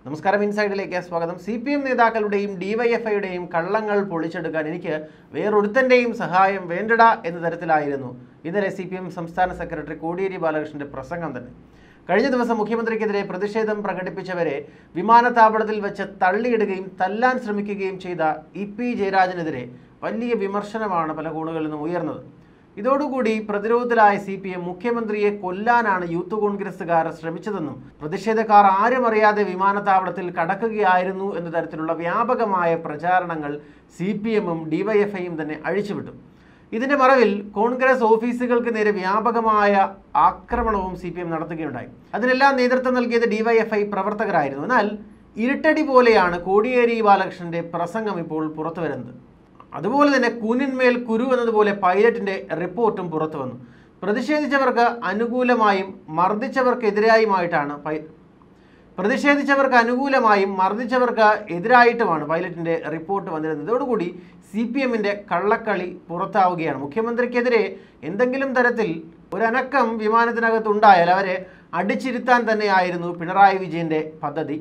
നമസ്കാരം ഇൻസൈഡിലേക്ക് സ്വാഗതം C P M നേതാക്കളുടെയും ഡിവൈഎഫ്ഐയുടെയും കള്ളങ്ങൾ പൊളിച്ചെടുക്കാൻ എനിക്ക് വേറൊരുത്തൻ്റെയും സഹായം വേണ്ടട എന്ന തരത്തിലായിരുന്നു ഇന്നലെ സി പി എം സംസ്ഥാന സെക്രട്ടറി കോടിയേരി ബാലകൃഷ്ണന്റെ പ്രസംഗം തന്നെ കഴിഞ്ഞ ദിവസം മുഖ്യമന്ത്രിക്കെതിരെ പ്രതിഷേധം പ്രകടിപ്പിച്ചവരെ വിമാനത്താവളത്തിൽ വെച്ച് തള്ളിയിടുകയും തല്ലാൻ ശ്രമിക്കുകയും ചെയ്ത ഇ പി ജയരാജനെതിരെ വലിയ വിമർശനമാണ് പല കോണുകളിൽ നിന്നും ഉയർന്നത് ഇതോടുകൂടി പ്രതിരോധത്തിലായ സി പി എം മുഖ്യമന്ത്രിയെ കൊല്ലാനാണ് യൂത്ത് കോൺഗ്രസുകാർ ശ്രമിച്ചതെന്നും പ്രതിഷേധക്കാർ ആരും അറിയാതെ വിമാനത്താവളത്തിൽ കടക്കുകയായിരുന്നു എന്ന തരത്തിലുള്ള വ്യാപകമായ പ്രചാരണങ്ങൾ സി പി എമ്മും ഡിവൈഎഫ്ഐയും തന്നെ അഴിച്ചുവിട്ടു ഇതിന്റെ മറവിൽ കോൺഗ്രസ് ഓഫീസുകൾക്ക് നേരെ വ്യാപകമായ ആക്രമണവും സി പി എം നടത്തുകയുണ്ടായി അതിനെല്ലാം നേതൃത്വം നൽകിയത് ഡിവൈഎഫ്ഐ പ്രവർത്തകരായിരുന്നു എന്നാൽ ഇരുട്ടടി പോലെയാണ് കോടിയേരി ബാലകൃഷ്ണന്റെ പ്രസംഗം ഇപ്പോൾ പുറത്തു വരുന്നത് അതുപോലെ തന്നെ കൂനിന്മേൽ കുരു എന്നതുപോലെ പൈലറ്റിന്റെ റിപ്പോർട്ടും പുറത്തു വന്നു പ്രതിഷേധിച്ചവർക്ക് അനുകൂലമായും മർദ്ദിച്ചവർക്കെതിരായുമായിട്ടാണ് പൈ പ്രതിഷേധിച്ചവർക്ക് അനുകൂലമായും മർദ്ദിച്ചവർക്ക് എതിരായിട്ടുമാണ് പൈലറ്റിന്റെ റിപ്പോർട്ട് വന്നിരുന്നത് ഇതോടുകൂടി സി പി എമ്മിന്റെ കള്ളക്കളി പുറത്താവുകയാണ് മുഖ്യമന്ത്രിക്കെതിരെ എന്തെങ്കിലും തരത്തിൽ ഒരനക്കം വിമാനത്തിനകത്ത് ഉണ്ടായാൽ അവരെ അടിച്ചിരുത്താൻ തന്നെയായിരുന്നു പിണറായി വിജയന്റെ പദ്ധതി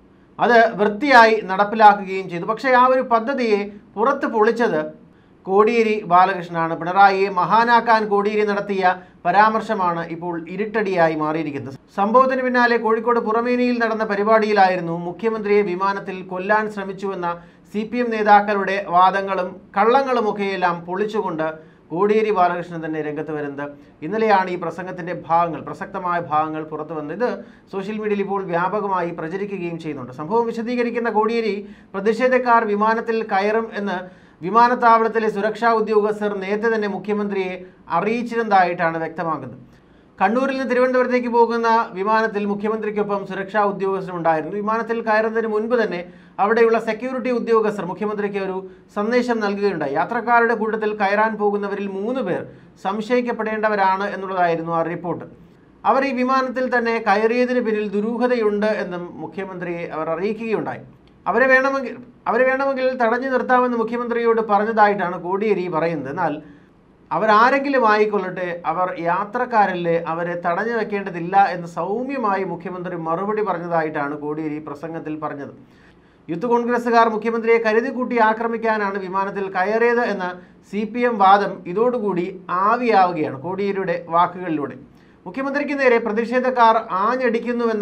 അത് വൃത്തിയായി നടപ്പിലാക്കുകയും ചെയ്തു പക്ഷേ ആ ഒരു പദ്ധതിയെ പുറത്ത് പൊളിച്ചത് കോടിയേരി ബാലകൃഷ്ണനാണ് പിണറായിയെ മഹാനാക്കാൻ കോടിയേരി നടത്തിയ പരാമർശമാണ് ഇപ്പോൾ ഇരുട്ടടിയായി മാറിയിരിക്കുന്നത് സംഭവത്തിന് പിന്നാലെ കോഴിക്കോട് പുറമേനിയിൽ നടന്ന പരിപാടിയിലായിരുന്നു മുഖ്യമന്ത്രിയെ വിമാനത്തിൽ കൊല്ലാൻ ശ്രമിച്ചുവെന്ന സി പി എം നേതാക്കളുടെ വാദങ്ങളും കള്ളങ്ങളുമൊക്കെയെല്ലാം പൊളിച്ചുകൊണ്ട് കോടിയേരി ബാലകൃഷ്ണൻ തന്നെ രംഗത്ത് വരുന്നത് ഇന്നലെയാണ് ഈ പ്രസംഗത്തിന്റെ ഭാഗങ്ങൾ പ്രസക്തമായ ഭാഗങ്ങൾ പുറത്തു വന്നത് ഇത് സോഷ്യൽ മീഡിയയിൽ ഇപ്പോൾ വ്യാപകമായി പ്രചരിക്കുകയും ചെയ്യുന്നുണ്ട് സംഭവം വിശദീകരിക്കുന്ന കോടിയേരി പ്രതിഷേധക്കാർ വിമാനത്തിൽ കയറും എന്ന് വിമാനത്താവളത്തിലെ സുരക്ഷാ ഉദ്യോഗസ്ഥർ നേരത്തെ തന്നെ മുഖ്യമന്ത്രിയെ അറിയിച്ചിരുന്നതായിട്ടാണ് വ്യക്തമാക്കുന്നത് കണ്ണൂരിൽ നിന്ന് തിരുവനന്തപുരത്തേക്ക് പോകുന്ന വിമാനത്തിൽ മുഖ്യമന്ത്രിക്കൊപ്പം സുരക്ഷാ ഉദ്യോഗസ്ഥരുണ്ടായിരുന്നു വിമാനത്തിൽ കയറുന്നതിന് മുൻപ് തന്നെ അവിടെയുള്ള സെക്യൂരിറ്റി ഉദ്യോഗസ്ഥർ മുഖ്യമന്ത്രിക്ക് ഒരു സന്ദേശം നൽകുകയുണ്ടായി യാത്രക്കാരുടെ കൂട്ടത്തിൽ കയറാൻ പോകുന്നവരിൽ മൂന്ന് പേർ സംശയിക്കപ്പെടേണ്ടവരാണ് എന്നുള്ളതായിരുന്നു ആ റിപ്പോർട്ട് അവർ ഈ വിമാനത്തിൽ തന്നെ കയറിയതിന് പിന്നിൽ ദുരൂഹതയുണ്ട് എന്നും മുഖ്യമന്ത്രിയെ അവർ അറിയിക്കുകയുണ്ടായി അവരെ വേണമെങ്കിൽ അവരെ വേണമെങ്കിൽ തടഞ്ഞു നിർത്താമെന്ന് മുഖ്യമന്ത്രിയോട് പറഞ്ഞതായിട്ടാണ് കോടിയേരി പറയുന്നത് എന്നാൽ അവരാരെങ്കിലും ആയിക്കൊള്ളട്ടെ അവർ യാത്രക്കാരല്ലേ അവരെ തടഞ്ഞു വെക്കേണ്ടതില്ല എന്ന് സൗമ്യമായി മുഖ്യമന്ത്രി മറുപടി പറഞ്ഞതായിട്ടാണ് കോടിയേരി പ്രസംഗത്തിൽ പറഞ്ഞത് യൂത്ത് കോൺഗ്രസുകാർ മുഖ്യമന്ത്രിയെ കരുതിക്കൂട്ടി ആക്രമിക്കാനാണ് വിമാനത്തിൽ കയറിയത് എന്ന സി പി എം വാദം ഇതോടുകൂടി ആവിയാവുകയാണ് കോടിയേരിയുടെ വാക്കുകളിലൂടെ മുഖ്യമന്ത്രിക്ക് നേരെ പ്രതിഷേധക്കാർ ആഞ്ഞടിക്കുന്നുവെന്ന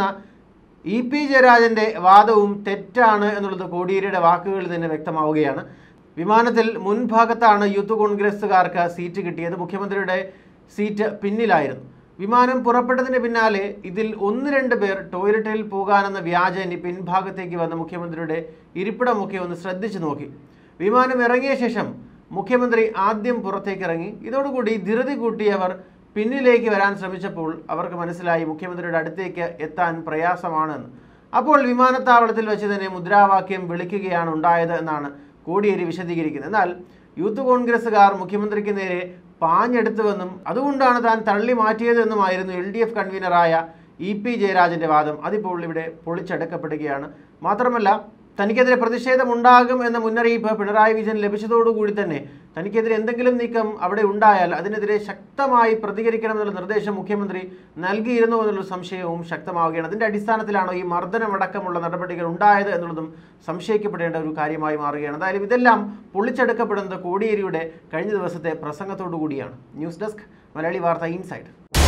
ഇ പി ജയരാജന്റെ വാദവും തെറ്റാണ് എന്നുള്ളത് കോടിയേരിയുടെ വാക്കുകളിൽ തന്നെ വ്യക്തമാവുകയാണ് വിമാനത്തിൽ മുൻഭാഗത്താണ് യൂത്ത് കോൺഗ്രസുകാർക്ക് സീറ്റ് കിട്ടിയത് മുഖ്യമന്ത്രിയുടെ സീറ്റ് പിന്നിലായിരുന്നു വിമാനം പുറപ്പെട്ടതിന് പിന്നാലെ ഇതിൽ ഒന്ന് രണ്ട് പേർ ടോയ്ലറ്റിൽ പോകാനെന്ന വ്യാജനി പിൻഭാഗത്തേക്ക് വന്ന മുഖ്യമന്ത്രിയുടെ ഇരിപ്പിടമൊക്കെ ഒന്ന് ശ്രദ്ധിച്ചു നോക്കി വിമാനം ഇറങ്ങിയ ശേഷം മുഖ്യമന്ത്രി ആദ്യം പുറത്തേക്ക് ഇറങ്ങി ഇതോടുകൂടി ധൃതി കൂട്ടിയവർ പിന്നിലേക്ക് വരാൻ ശ്രമിച്ചപ്പോൾ അവർക്ക് മനസ്സിലായി മുഖ്യമന്ത്രിയുടെ അടുത്തേക്ക് എത്താൻ പ്രയാസമാണെന്ന് അപ്പോൾ വിമാനത്താവളത്തിൽ വെച്ച് തന്നെ മുദ്രാവാക്യം വിളിക്കുകയാണ് ഉണ്ടായത് എന്നാണ് കോടിയേരി വിശദീകരിക്കുന്നത് എന്നാൽ യൂത്ത് കോൺഗ്രസ്സുകാർ മുഖ്യമന്ത്രിക്ക് നേരെ പാഞ്ഞെടുത്തുവെന്നും അതുകൊണ്ടാണ് താൻ തള്ളി മാറ്റിയതെന്നുമായിരുന്നു എൽ ഡി എഫ് കൺവീനറായ ഇ പി ജയരാജന്റെ വാദം അതിപ്പോൾ ഇവിടെ പൊളിച്ചടക്കപ്പെടുകയാണ് മാത്രമല്ല തനിക്കെതിരെ പ്രതിഷേധമുണ്ടാകും എന്ന മുന്നറിയിപ്പ് പിണറായി വിജയൻ ലഭിച്ചതോടുകൂടി തന്നെ തനിക്കെതിരെ എന്തെങ്കിലും നീക്കം അവിടെ ഉണ്ടായാൽ അതിനെതിരെ ശക്തമായി പ്രതികരിക്കണമെന്നുള്ള നിർദ്ദേശം മുഖ്യമന്ത്രി നൽകിയിരുന്നു എന്നുള്ള സംശയവും ശക്തമാവുകയാണ് അതിന്റെ അടിസ്ഥാനത്തിലാണോ ഈ മർദ്ദനമടക്കമുള്ള നടപടികൾ ഉണ്ടായത് എന്നുള്ളതും സംശയിക്കപ്പെടേണ്ട ഒരു കാര്യമായി മാറുകയാണ് എന്തായാലും ഇതെല്ലാം പൊളിച്ചെടുക്കപ്പെടുന്നത് കോടിയേരിയുടെ കഴിഞ്ഞ ദിവസത്തെ പ്രസംഗത്തോടു കൂടിയാണ് ന്യൂസ് ഡെസ്ക് മലയാളി വാർത്ത ഇൻസൈഡ്